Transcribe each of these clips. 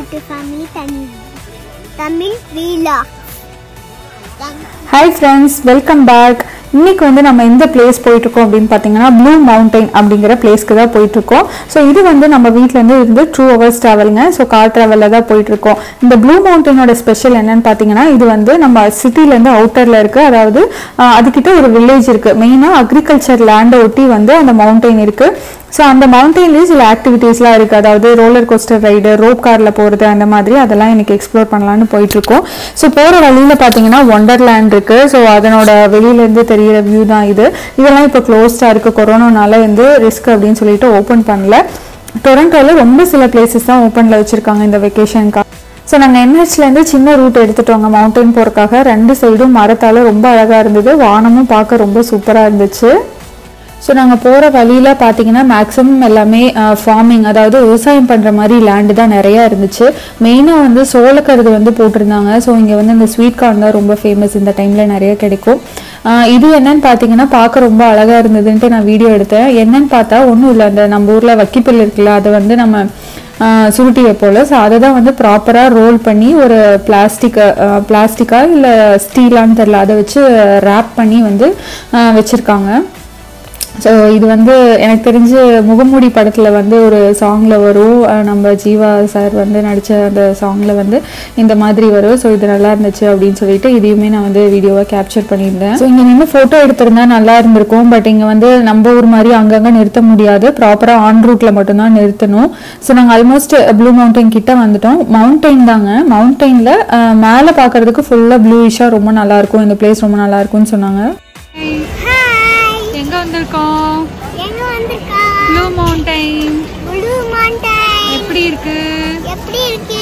to family Tamil Tamil வீலா hi friends welcome back இன்னைக்கு வந்து நம்ம எந்த பிளேஸ் போயிட்டுருக்கோம் அப்படின்னு பார்த்தீங்கன்னா ப்ளூ மவுண்டைன் அப்படிங்கிற பிளேஸ்க்கு தான் போயிட்டுருக்கோம் ஸோ இது வந்து நம்ம வீட்டிலேருந்து இருந்து டூ ஹவர்ஸ் ட்ராவலுங்க ஸோ கார் ட்ராவலில் தான் போயிட்டுருக்கோம் இந்த ப்ளூ மவுண்டனோட ஸ்பெஷல் என்னன்னு பார்த்தீங்கன்னா இது வந்து நம்ம சிட்டிலேருந்து அவுட்டரில் இருக்குது அதாவது ஆஹ், அதுக்கிட்ட ஒரு வில்லேஜ் இருக்குது மெயினாக அக்ரிகல்ச்சர் லேண்டை ஒட்டி வந்து அந்த மவுண்டைன் இருக்குது ஸோ அந்த மவுண்டெயின்லேயே சில ஆக்டிவிட்டீஸ்லாம் இருக்குது அதாவது ரோலர் கோஸ்டர் ரைடு ரோப் காரில் போகிறது அந்த மாதிரி அதெல்லாம் எனக்கு எக்ஸ்ப்ளோர் பண்ணலான்னு போயிட்டுருக்கோம் ஸோ போகிற வழியில் பார்த்தீங்கன்னா ஒண்டர்லேண்ட் இருக்குது ஸோ அதனோட வெளியிலேருந்து தெரியிற வியூ தான் இது இதெல்லாம் இப்போ க்ளோஸ்டாக இருக்குது கொரோனானால வந்து ரிஸ்க் அப்படின்னு சொல்லிட்டு ஓப்பன் பண்ணல டொரண்டோவில் ரொம்ப சில பிளேசஸ் தான் ஓப்பனில் வச்சுருக்காங்க இந்த வெக்கேஷனுக்காக ஸோ நாங்கள் என்ஹெச்லேருந்து சின்ன ரூட் எடுத்துட்டோங்க மவுண்டைன் போகிறக்காக ரெண்டு சைடும் மரத்தால் ரொம்ப அழகாக இருந்தது வானமும் பார்க்க ரொம்ப சூப்பராக இருந்துச்சு ஸோ நாங்கள் போகிற வழியில் பார்த்தீங்கன்னா மேக்ஸிமம் எல்லாமே ஃபார்மிங் அதாவது விவசாயம் பண்ணுற மாதிரி லேண்டு தான் நிறையா இருந்துச்சு மெயினாக வந்து சோளக்கருது வந்து போட்டிருந்தாங்க ஸோ இங்கே வந்து இந்த ஸ்வீட் கார்ன் தான் ரொம்ப ஃபேமஸ் இந்த டைமில் நிறைய கிடைக்கும் ஆஹ் இது என்னன்னு பார்த்தீங்கன்னா பார்க்க ரொம்ப அழகாக இருந்ததுன்ட்டு நான் வீடியோ எடுத்தேன் என்னன்னு பார்த்தா ஒன்றும் இல்லை அந்த நம்ம ஊரில் வக்கிப்பில் இருக்குல்ல அதை வந்து நம்ம ஆஹ் சுருட்டி வைப்போல ஸோ அதை தான் வந்து ப்ராப்பராக ரோல் பண்ணி ஒரு பிளாஸ்டிக் பிளாஸ்டிக்கா இல்லை ஸ்டீலான்னு தெரில அதை வச்சு ரேப் பண்ணி வந்து வச்சுருக்காங்க ஸோ இது வந்து எனக்கு தெரிஞ்சு முகமூடி படத்தில் வந்து ஒரு சாங்கில் வரும் அஹ் நம்ம ஜீவா சார் வந்து நடித்த அந்த சாங்கில் வந்து இந்த மாதிரி வரும் ஸோ இது நல்லா இருந்துச்சு அப்படின்னு சொல்லிட்டு இதையுமே நான் வந்து வீடியோவாக கேப்சர் பண்ணியிருந்தேன் ஸோ இங்கே நின்று ஃபோட்டோ எடுத்திருந்தா நல்லா இருந்திருக்கும் பட் இங்கே வந்து நம்ம ஊர் மாதிரி அங்கங்கே நிறுத்த முடியாது ப்ராப்பராக ஆன் ரூட்டில் மட்டும்தான் நிறுத்தணும் ஸோ நாங்கள் ஆல்மோஸ்ட் ப்ளூ மவுண்டைன் கிட்ட வந்துட்டோம் மவுண்டைன் தாங்க மவுண்டைனில் மேலே பார்க்கறதுக்கு ஃபுல்லாக ப்ளூயிஷாக ரொம்ப நல்லா இருக்கும் இந்த பிளேஸ் ரொம்ப நல்லா இருக்கும்னு சொன்னாங்க ஹாய் எங்க வந்திருக்கோம் எங்க வந்திருக்கா ப்ளூ மவுண்டைன் ப்ளூ மவுண்டைன் எப்படி இருக்கு எப்படி இருக்கு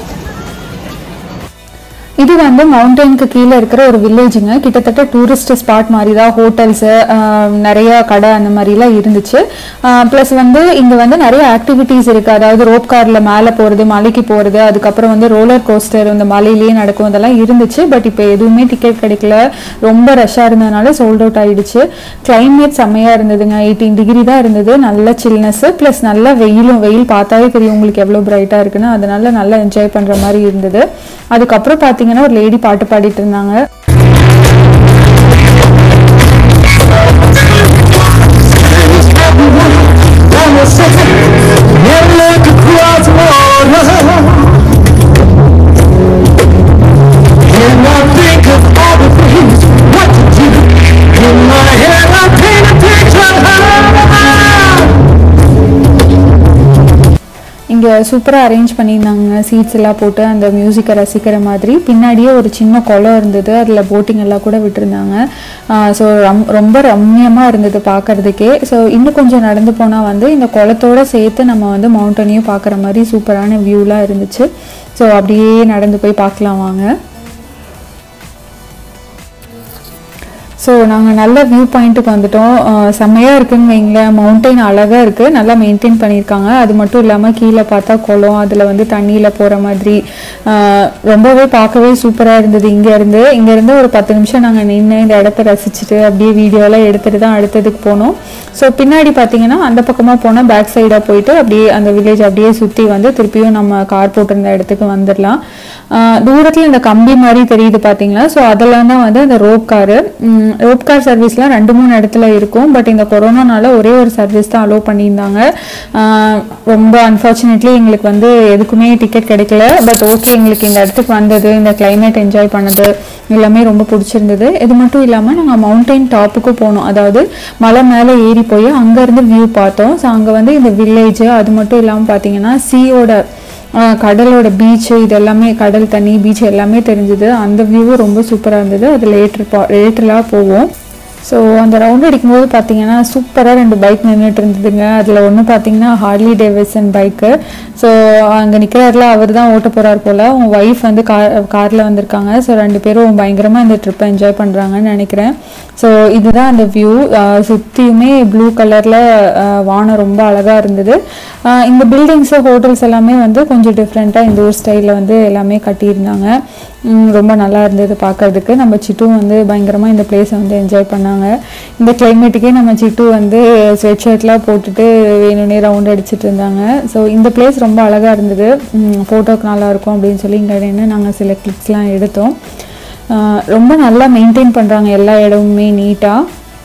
இது வந்து மவுண்டனுக்கு கீழே இருக்கிற ஒரு வில்லேஜுங்க கிட்டத்தட்ட டூரிஸ்ட் ஸ்பாட் மாதிரி தான் ஹோட்டல்ஸு நிறைய கடை அந்த மாதிரிலாம் இருந்துச்சு ப்ளஸ் வந்து இங்கே வந்து நிறைய ஆக்டிவிட்டீஸ் இருக்குது அதாவது ரோப் காரில் மேலே போகிறது மலைக்கு போகிறது அதுக்கப்புறம் வந்து ரோலர் கோஸ்டர் இந்த மலையிலேயே நடக்கும் அதெல்லாம் இருந்துச்சு பட் இப்போ எதுவுமே டிக்கெட் கிடைக்கல ரொம்ப ரஷ்ஷாக இருந்ததுனால சோல்ட் அவுட் ஆயிடுச்சு கிளைமேட் செம்மையாக இருந்ததுங்க எயிட்டீன் டிகிரி தான் இருந்தது நல்ல சில்னஸ்ஸு ப்ளஸ் நல்ல வெயிலும் வெயில் பார்த்தாலே தெரியும் உங்களுக்கு எவ்வளோ பிரைட்டாக இருக்குன்னு அதனால நல்லா என்ஜாய் பண்ணுற மாதிரி இருந்தது அதுக்கப்புறம் பார்த்தீங்கன்னா ஒரு லேடி பாட்டு பாடிட்டு இருந்தாங்க இங்கே சூப்பராக அரேஞ்ச் பண்ணியிருந்தாங்க சீட்ஸ் எல்லாம் போட்டு அந்த மியூசிக்கை ரசிக்கிற மாதிரி பின்னாடியே ஒரு சின்ன குளம் இருந்தது அதில் போட்டிங் எல்லாம் கூட விட்டுருந்தாங்க ஸோ ரம் ரொம்ப ரம்மியமாக இருந்தது பார்க்கறதுக்கே ஸோ இன்னும் கொஞ்சம் நடந்து போனால் வந்து இந்த குளத்தோட சேர்த்து நம்ம வந்து மவுண்டனையும் பார்க்குற மாதிரி சூப்பரான வியூலாம் இருந்துச்சு ஸோ அப்படியே நடந்து போய் பார்க்கலாம் வாங்க ஸோ நாங்கள் நல்ல வியூ பாயிண்ட்டுக்கு வந்துட்டோம் அஹ் செம்மையா இருக்குன்னு வைங்களேன் மவுண்டைன் அழகாக இருக்குது நல்லா மெயின்டைன் பண்ணியிருக்காங்க அது மட்டும் இல்லாமல் கீழே பார்த்தா குளம் அதில் வந்து தண்ணியில் போகிற மாதிரி அஹ் ரொம்பவே பார்க்கவே சூப்பராக இருந்தது இங்கேருந்து இங்கேருந்து ஒரு பத்து நிமிஷம் நாங்கள் நின்று இந்த இடத்த ரசிச்சுட்டு அப்படியே வீடியோலாம் எடுத்துகிட்டு தான் அடுத்ததுக்கு போனோம் ஸோ பின்னாடி பார்த்தீங்கன்னா அந்த பக்கமாக போனால் பேக் சைடாக போயிட்டு அப்படியே அந்த வில்லேஜ் அப்படியே சுற்றி வந்து திருப்பியும் நம்ம கார் போட்டிருந்த இடத்துக்கு வந்துடலாம் தூரத்தில் இந்த கம்பி மாதிரி தெரியுது பார்த்தீங்களா ஸோ அதெல்லாம் தான் வந்து அந்த ரோப் காரு ரோப் கார் சர்வீஸ்லாம் ரெண்டு மூணு இடத்துல இருக்கும் பட் இந்த கொரோனானால ஒரே ஒரு சர்வீஸ் தான் அலோவ் பண்ணியிருந்தாங்க ஆஹ் ரொம்ப அன்ஃபார்ச்சுனேட்லி எங்களுக்கு வந்து எதுக்குமே டிக்கெட் கிடைக்கல பட் ஓகே எங்களுக்கு இந்த இடத்துக்கு வந்தது இந்த climate என்ஜாய் பண்ணது எல்லாமே ரொம்ப பிடிச்சிருந்தது இது மட்டும் இல்லாமல் நாங்கள் மவுண்டைன் டாப்புக்கு போனோம் அதாவது மலை மேலே ஏறி போய் அங்கேருந்து வியூ பார்த்தோம் ஸோ அங்கே வந்து இந்த வில்லேஜ் அது மட்டும் இல்லாமல் பார்த்தீங்கன்னா சீயோட ஆஹ் கடலோட பீச்சு இது எல்லாமே கடல் தண்ணி பீச் எல்லாமே தெரிஞ்சுது அந்த வியூவும் ரொம்ப சூப்பராக இருந்தது அது லேட்டர் பா லேட்டராக போவோம் ஸோ அந்த ரவுண்ட் அடிக்கும்போது பார்த்தீங்கன்னா சூப்பராக ரெண்டு பைக் நின்றுட்டு இருந்ததுங்க அதில் ஒன்று பார்த்தீங்கன்னா ஹார்லி டேவிசன் பைக்கு ஸோ அங்கே நிற்கிறாருல அவர் தான் ஓட்ட போகிறார் போல் உங்கள் ஒய்ஃப் வந்து கார் காரில் வந்திருக்காங்க ஸோ ரெண்டு பேரும் பயங்கரமாக இந்த ட்ரிப்பை என்ஜாய் பண்ணுறாங்கன்னு நினைக்கிறேன் ஸோ இதுதான் அந்த வியூ சுற்றியுமே ப்ளூ கலரில் வானம் ரொம்ப அழகாக இருந்தது ஆஹ் இந்த பில்டிங்ஸு ஹோட்டல்ஸ் எல்லாமே வந்து கொஞ்சம் டிஃப்ரெண்ட்டாக இந்த ஊர் ஸ்டைலில் வந்து எல்லாமே கட்டியிருந்தாங்க ம், ரொம்ப நல்லா இருந்தது பார்க்கறதுக்கு நம்ம சிட்டும் வந்து பயங்கரமாக இந்த பிளேஸை வந்து என்ஜாய் பண்ணாங்க இந்த கிளைமேட்டுக்கே நம்ம சிட்டு வந்து ஸ்வெட் ஷர்ட்லாம் போட்டுட்டு வேணும்னே ரவுண்ட் அடிச்சிட்டு இருந்தாங்க ஸோ இந்த பிளேஸ் ரொம்ப அழகாக இருந்தது ஃபோட்டோக்கு நல்லா இருக்கும் அப்படின்னு சொல்லி இங்கே நின்று நாங்கள் சில கிளிப்ஸ்லாம் எடுத்தோம் ஆஹ் ரொம்ப நல்லா மெயின்டைன் பண்ணுறாங்க எல்லா இடமுமே நீட்டாக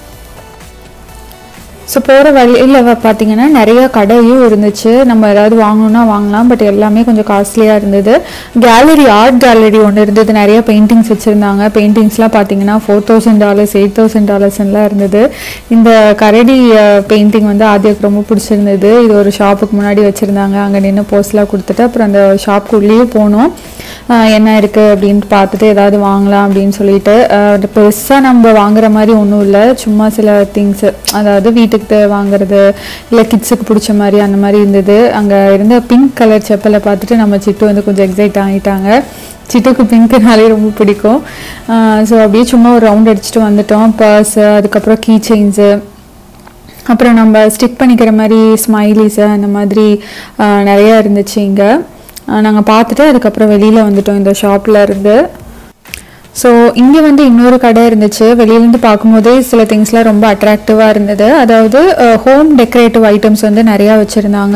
ஸோ போகிற வழியில் பார்த்தீங்கன்னா நிறைய கடையும் இருந்துச்சு நம்ம ஏதாவது வாங்கணும்னா வாங்கலாம் பட் எல்லாமே கொஞ்சம் காஸ்ட்லியாக இருந்தது கேலரி ஆர்ட் கேலரி ஒன்று இருந்தது நிறைய பெயிண்டிங்ஸ் வச்சுருந்தாங்க பெயிண்டிங்ஸ்லாம் பார்த்தீங்கன்னா four thousand dollars eight thousand டாலர்ஸ்லாம் இருந்தது இந்த கரடி பெயிண்டிங் வந்து ஆதியாக்கு ரொம்ப பிடிச்சிருந்தது இது ஒரு ஷாப்புக்கு முன்னாடி வச்சுருந்தாங்க அங்கே நின்று போஸ்ட்லாம் கொடுத்துட்டு அப்புறம் அந்த ஷாப்புக்குள்ளேயும் போனோம் ஆஹ் என்ன இருக்குது அப்படின்ட்டு பார்த்துட்டு ஏதாவது வாங்கலாம் அப்படின்னு சொல்லிட்டு பெருசாக நம்ம வாங்குற மாதிரி ஒன்றும் இல்லை சும்மா சில திங்ஸ் அதாவது வீட்டுக்கு வாங்குறது இல்லை கிட்ஸுக்கு பிடிச்ச மாதிரி அந்த மாதிரி இருந்தது அங்கே இருந்த பிங்க் கலர் செப்பலை பார்த்துட்டு நம்ம சிட்டு வந்து கொஞ்சம் எக்ஸைட் ஆகிட்டாங்க சிட்டுக்கு பிங்க்னாலே ரொம்ப பிடிக்கும் ஸோ அப்படியே சும்மா ஒரு ரவுண்ட் அடிச்சுட்டு வந்துட்டோம் பர்ஸு அதுக்கப்புறம் கீ செயின்ஸு அப்புறம் நம்ம ஸ்டிக் பண்ணிக்கிற மாதிரி ஸ்மைலிஸு அந்த மாதிரி ஆஹ், நிறைய இருந்துச்சு இங்கே நாங்கள் பார்த்துட்டு அதுக்கப்புறம் வெளியில் வந்துட்டோம் இந்த ஷாப்பில் இருந்து ஸோ இங்கே வந்து இன்னொரு கடை இருந்துச்சு வெளியிலேருந்து பார்க்கும்போதே சில திங்ஸ்லாம் ரொம்ப அட்ராக்டிவாக இருந்தது அதாவது ஹோம் டெக்கரேட்டிவ் ஐட்டம்ஸ் வந்து நிறையா வச்சுருந்தாங்க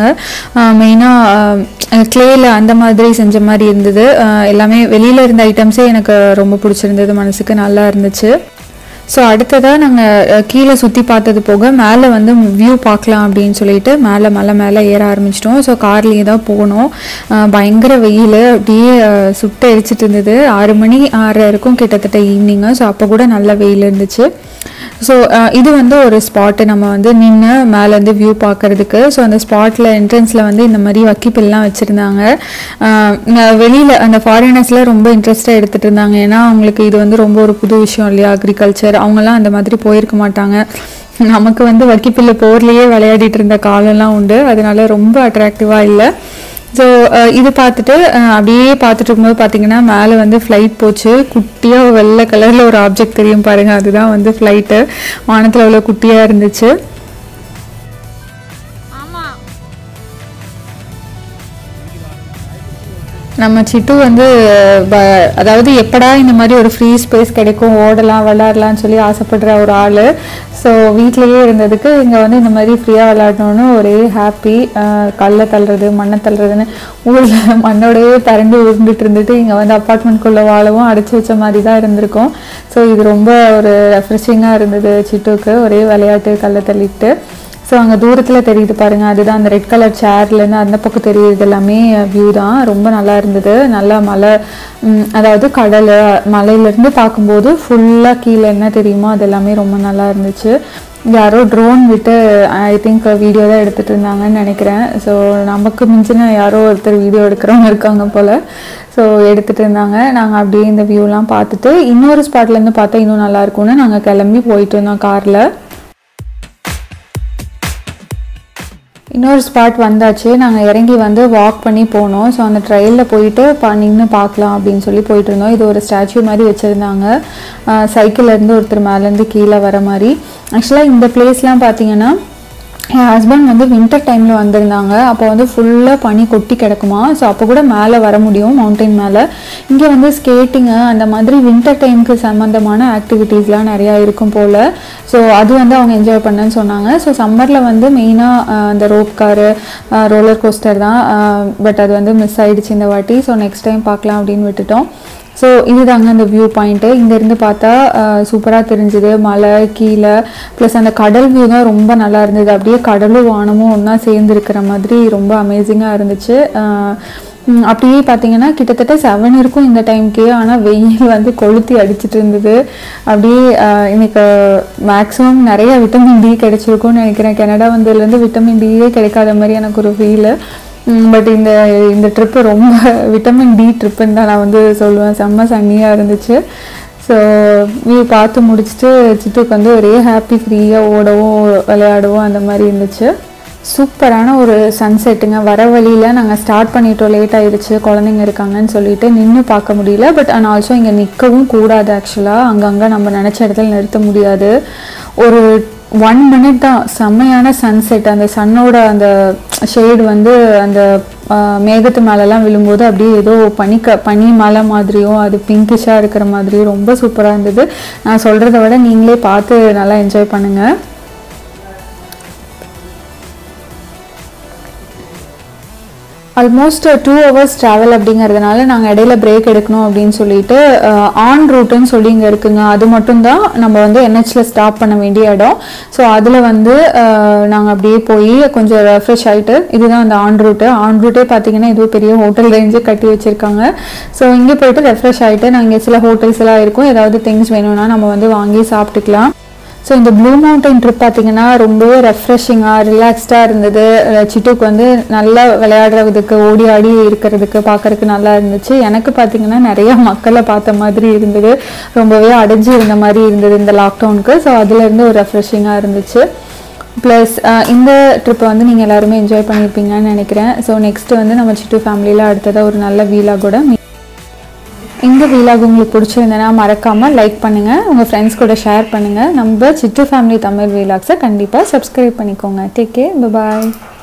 மெயினாக க்ளேயில் அந்த மாதிரி செஞ்ச மாதிரி இருந்தது அஹ் எல்லாமே வெளியில் இருந்த ஐட்டம்ஸே எனக்கு ரொம்ப பிடிச்சிருந்தது மனசுக்கு நல்லா இருந்துச்சு ஸோ அடுத்ததாக நாங்கள் கீழே சுற்றி பார்த்தது போக மேலே வந்து வியூ பார்க்கலாம் அப்படின்னு சொல்லிட்டு மேலே மலை மேலே ஏற ஆரம்பிச்சிட்டோம் ஸோ கார்லேயே தான் போனோம் அஹ் பயங்கர வெயில் அப்படியே அஹ், சுட்டு எரிச்சிட்டு இருந்தது ஆறு மணி ஆறரை இருக்கும் கிட்டத்தட்ட ஈவினிங்கு ஸோ அப்போ கூட நல்ல வெயில் இருந்துச்சு ஸோ இது வந்து ஒரு ஸ்பாட்டு நம்ம வந்து நின்று மேலேருந்து வியூ பார்க்கறதுக்கு ஸோ அந்த ஸ்பாட்டில் என்ட்ரன்ஸில் வந்து இந்த மாதிரி வக்கிப்பில்லாம் வச்சுருந்தாங்க வெளியில் அந்த ஃபாரினர்ஸ்லாம் ரொம்ப இன்ட்ரெஸ்ட்டாக எடுத்துகிட்டு இருந்தாங்க ஏன்னா அவங்களுக்கு இது வந்து ரொம்ப ஒரு புது விஷயம் இல்லையா அக்ரிகல்ச்சர் அவங்கெல்லாம் அந்த மாதிரி போயிருக்க மாட்டாங்க நமக்கு வந்து வக்கிப்பில்லு போர்லேயே விளையாடிட்டு இருந்த காலம்லாம் உண்டு அதனால ரொம்ப அட்ராக்டிவாக இல்லை ஸோ இது பார்த்துட்டு அஹ், அப்படியே பார்த்துட்டு இருக்கும்போது பார்த்தீங்கன்னா மேலே வந்து ஃப்ளைட் போச்சு குட்டியாக வெள்ளை கலரில் ஒரு ஆப்ஜெக்ட் தெரியும் பாருங்க அதுதான் வந்து ஃப்ளைட்டு வானத்தில் அவ்வளோ குட்டியாக இருந்துச்சு ஆமா நம்ம சிட்டு வந்து ப- அதாவது எப்படா இந்த மாதிரி ஒரு ஃப்ரீ ஸ்பேஸ் கிடைக்கும் ஓடலாம் விளையாடலாம்னு சொல்லி ஆசைப்படுற ஒரு ஆள் ஸோ வீட்டிலேயே இருந்ததுக்கு இங்கே வந்து இந்த மாதிரி ஃப்ரீயாக விளையாடணும்னு ஒரே ஹாப்பி கல்லை தள்ளுறது மண்ணை தள்ளுறதுன்னு ஊரில் மண்ணோடயே திரண்டு உருண்டுட்டு இருந்துட்டு இங்கே வந்து அப்பார்ட்மெண்ட்குள்ளே வாழவும் அடைச்சி வச்ச மாதிரி தான் இருந்திருக்கும் ஸோ இது ரொம்ப ஒரு ரெஃப்ரெஷிங்காக இருந்தது சிட்டுக்கு ஒரே விளையாட்டு கல்லை தள்ளிட்டு ஸோ அங்கே தூரத்தில் தெரியுது பாருங்க அதுதான் அந்த ரெட் கலர் சேர்லேருந்து அந்த பக்கம் தெரியுது எல்லாமே வியூ தான் ரொம்ப நல்லா இருந்தது நல்லா மலை ம், அதாவது கடல் மலையிலேருந்து பார்க்கும்போது ஃபுல்லாக கீழே என்ன தெரியுமோ அது எல்லாமே ரொம்ப நல்லா இருந்துச்சு யாரோ ட்ரோன் விட்டு ஐ திங்க் வீடியோ தான் எடுத்துகிட்டு இருந்தாங்கன்னு நினைக்கிறேன் ஸோ நமக்கு மிஞ்சின யாரோ ஒருத்தர் வீடியோ எடுக்கிறவங்க இருக்காங்க போல் ஸோ எடுத்துகிட்டு இருந்தாங்க நாங்கள் அப்படியே இந்த வியூலாம் பார்த்துட்டு இன்னொரு ஸ்பாட்லேருந்து பார்த்தா இன்னும் நல்லா இருக்கும்னு நாங்கள் கிளம்பி போயிட்டு இருந்தோம் காரில் இன்னொரு ஸ்பாட் வந்தாச்சு நாங்கள் இறங்கி வந்து வாக் பண்ணி போனோம் ஸோ அந்த ட்ரெயிலில் போயிட்டு பா நின்று பார்க்கலாம் அப்படின்னு சொல்லி போயிட்டு இருந்தோம் இது ஒரு ஸ்டாச்சு மாதிரி வச்சுருந்தாங்க சைக்கிள்லேருந்து ஒருத்தர் மேலேருந்து கீழே வர மாதிரி ஆக்சுவலாக இந்த பிளேஸ்லாம் பார்த்தீங்கன்னா என் ஹஸ்பண்ட் வந்து வின்டர் டைமில் வந்திருந்தாங்க அப்போ வந்து ஃபுல்லாக பனி கொட்டி கிடக்குமா ஸோ அப்போ கூட மேலே வர முடியும் மவுண்டைன் மேலே இங்கே வந்து ஸ்கேட்டிங்கு அந்த மாதிரி வின்டர் டைமுக்கு சம்மந்தமான ஆக்டிவிட்டீஸ்லாம் நிறையா இருக்கும் போல் ஸோ அது வந்து அவங்க என்ஜாய் பண்ணேன்னு சொன்னாங்க ஸோ சம்மரில் வந்து மெயினாக அந்த ரோப் காரு ரோலர் கோஸ்டர் தான் பட் அது வந்து மிஸ் ஆயிடுச்சு இந்த வாட்டி ஸோ நெக்ஸ்ட் டைம் பார்க்கலாம் அப்படின்னு விட்டுட்டோம் ஸோ இதுதாங்க அந்த வியூ பாயிண்ட்டு இங்கேருந்து பார்த்தா சூப்பராக தெரிஞ்சுது மலை கீழே ப்ளஸ் அந்த கடல் வியூ தான் ரொம்ப நல்லா இருந்தது அப்படியே கடலும் வானமும் ஒன்றா சேர்ந்து இருக்கிற மாதிரி ரொம்ப அமேசிங்காக இருந்துச்சு அஹ் ம், அப்படியே பார்த்தீங்கன்னா கிட்டத்தட்ட செவன் இருக்கும் இந்த டைம்க்கே ஆனால் வெயில் வந்து கொளுத்தி அடிச்சிட்டு இருந்தது அப்படியே அஹ், இன்னைக்கு மேக்ஸிமம் நிறைய விட்டமின் டி கிடைச்சிருக்கும்னு நினைக்கிறேன் கனடா வந்ததுலேருந்து விட்டமின் டியே கிடைக்காத மாதிரி எனக்கு ஒரு ஃபீலு பட் இந்த இந்த ட்ரிப்பு ரொம்ப விட்டமின் டி ட்ரிப்புன்னு தான் நான் வந்து சொல்லுவேன் செம்ம சன்னியாக இருந்துச்சு ஸோ வியூ பார்த்து முடிச்சுட்டு சித்துக்கு வந்து ஒரே ஹாப்பி ஃப்ரீயாக ஓடவும் விளையாடவும் அந்த மாதிரி இருந்துச்சு சூப்பரான ஒரு சன்செட்டுங்க வர வழியில் நாங்கள் ஸ்டார்ட் பண்ணிட்டோம் லேட் ஆயிடுச்சு குழந்தைங்க இருக்காங்கன்னு சொல்லிட்டு நின்று பார்க்க முடியல பட் ஆனால் ஆல்சோ இங்கே நிற்கவும் கூடாது ஆக்சுவலாக அங்கங்கே நம்ம நினச்ச இடத்துல நிறுத்த முடியாது ஒரு ஒன் மினிட் தான் செம்மையான சன்செட் அந்த சன்னோட அந்த ஷேடு வந்து அந்த ஆஹ், மேகத்து மேலெல்லாம் விழும்போது அப்படியே ஏதோ பனி க பனி மலை மாதிரியும் அது பிங்கிஷாக இருக்கிற மாதிரியும் ரொம்ப சூப்பராக இருந்தது நான் சொல்கிறத விட நீங்களே பார்த்து நல்லா என்ஜாய் பண்ணுங்கள் ஆல்மோஸ்ட் டூ ஹவர்ஸ் ட்ராவல் அப்படிங்கிறதுனால நாங்கள் இடையில பிரேக் எடுக்கணும் அப்படின்னு சொல்லிட்டு ஆன் ரூட்டுன்னு சொல்லி இங்கே இருக்குங்க அது மட்டும்தான் நம்ம வந்து என்ஹெச்ல ஸ்டாப் பண்ண வேண்டிய இடம் ஸோ அதில் வந்து நாங்கள் அப்படியே போய் கொஞ்சம் ரெஃப்ரெஷ் ஆகிட்டு இதுதான் அந்த ஆன் ரூட்டு ஆன் ரூட்டே பார்த்தீங்கன்னா இது பெரிய ஹோட்டல் ரேஞ்சு கட்டி வச்சுருக்காங்க ஸோ இங்கே போயிட்டு ரெஃப்ரெஷ் ஆகிட்டு நாங்கள் சில ஹோட்டல்ஸ் எல்லாம் இருக்கும் ஏதாவது திங்ஸ் வேணும்னா நம்ம வந்து வாங்கி சாப்பிட்டுக்கலாம் ஸோ இந்த ப்ளூ மவுண்டைன் ட்ரிப் பார்த்தீங்கன்னா ரொம்பவே ரெஃப்ரெஷிங்காக ரிலாக்ஸ்டாக இருந்தது அஹ் சிட்டுக்கு வந்து நல்லா விளையாடுறதுக்கு ஓடி ஆடி இருக்கிறதுக்கு பார்க்கறதுக்கு நல்லா இருந்துச்சு எனக்கு பார்த்தீங்கன்னா நிறைய மக்களை பார்த்த மாதிரி இருந்தது ரொம்பவே அடைஞ்சு இருந்த மாதிரி இருந்தது இந்த லாக்டவுனுக்கு ஸோ அதுலேருந்து ஒரு ரெஃப்ரெஷிங்காக இருந்துச்சு ப்ளஸ் இந்த ட்ரிப்பை வந்து நீங்கள் எல்லாருமே என்ஜாய் பண்ணியிருப்பீங்கன்னு நினைக்கிறேன் ஸோ நெக்ஸ்ட் வந்து நம்ம சிட்டு ஃபேமிலியில் அடுத்ததாக ஒரு நல்ல வீலாக கூட இந்த வீலாக் உங்களுக்கு பிடிச்சிருந்தனா மறக்காமல் லைக் பண்ணுங்கள் உங்கள் ஃப்ரெண்ட்ஸ் கூட ஷேர் பண்ணுங்கள் நம்ம சிட்டு ஃபேமிலி தமிழ் வீலாக்ஸை கண்டிப்பாக சப்ஸ்கிரைப் பண்ணிக்கோங்க டேக் கே பாய்